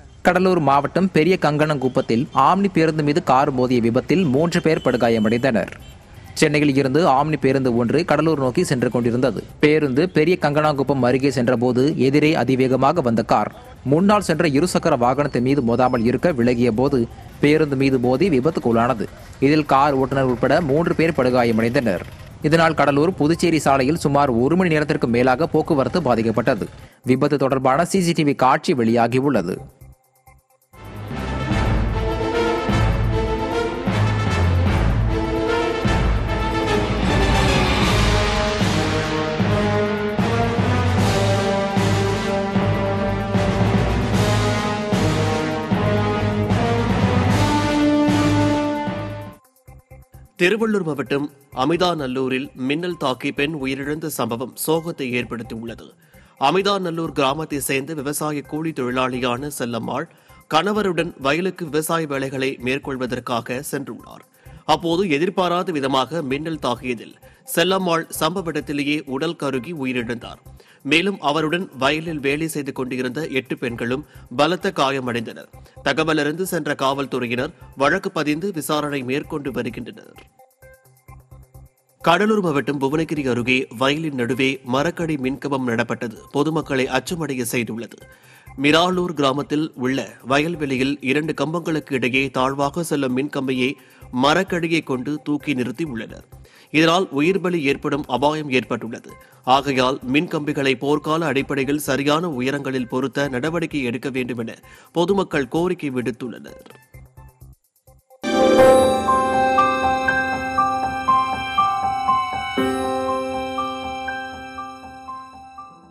கடலூர் மாவட்டம் பெரிய கங்கணங்குப்பத்தில் ஆம்னி பேருந்து மீது கார் மோதிய விபத்தில் மூன்று பேர் படுகாயமடைந்தனர் சென்னையில் இருந்து ஆம்னி பேருந்து ஒன்று கடலூர் நோக்கி சென்று கொண்டிருந்தது பேருந்து பெரிய கங்கணாங்குப்பம் அருகே சென்றபோது எதிரே அதிவேகமாக வந்த கார் முன்னால் சென்ற இருசக்கர வாகனத்தின் மீது மோதாமல் இருக்க விலகிய போது பேருந்து மீது மோதி விபத்துக்குள்ளானது இதில் கார் ஓட்டுநர் உட்பட மூன்று பேர் படுகாயமடைந்தனர் இதனால் கடலூர் புதுச்சேரி சாலையில் சுமார் ஒரு மணி நேரத்திற்கு மேலாக போக்குவரத்து பாதிக்கப்பட்டது விபத்து தொடர்பான சிசிடிவி காட்சி வெளியாகியுள்ளது திருவள்ளூர் மாவட்டம் அமிதாநல்லூரில் மின்னல் தாக்கி பெண் உயிரிழந்த சம்பவம் சோகத்தை ஏற்படுத்தியுள்ளது அமிதாநல்லூர் கிராமத்தை சேர்ந்த விவசாய கூலி தொழிலாளியான செல்லம்மாள் கணவருடன் வயலுக்கு விவசாய வேலைகளை மேற்கொள்வதற்காக சென்றுள்ளார் அப்போது எதிர்பாராத விதமாக மின்னல் தாக்கியதில் செல்லம்மாள் சம்பவ இடத்திலேயே உடல் கருகி உயிரிழந்தார் மேலும் அவருடன் வயலில் வேலை செய்து கொண்டிருந்த எட்டு பெண்களும் பலத்த காயமடைந்தனர் தகவலறிந்து சென்ற காவல்துறையினர் வழக்கு பதிந்து விசாரணை மேற்கொண்டு வருகின்றனர் கடலூர் மாவட்டம் புவனகிரி அருகே வயலின் நடுவே மரக்கடி மின்கம்பம் நடப்பட்டது பொதுமக்களை அச்சமடைய செய்துள்ளது மிராலூர் கிராமத்தில் உள்ள வயல்வெளியில் இரண்டு கம்பங்களுக்கு இடையே தாழ்வாக செல்லும் மின்கம்பையை மரக்கடியை கொண்டு தூக்கி நிறுத்தி உள்ளனர் இதனால் உயிர்பலி ஏற்படும் அபாயம் ஏற்பட்டுள்ளது ஆகையால் மின்கம்பிகளை போர்க்கால அடிப்படையில் சரியான உயரங்களில் பொருத்த நடவடிக்கை எடுக்க வேண்டும் என பொதுமக்கள் கோரிக்கை விடுத்துள்ளனர்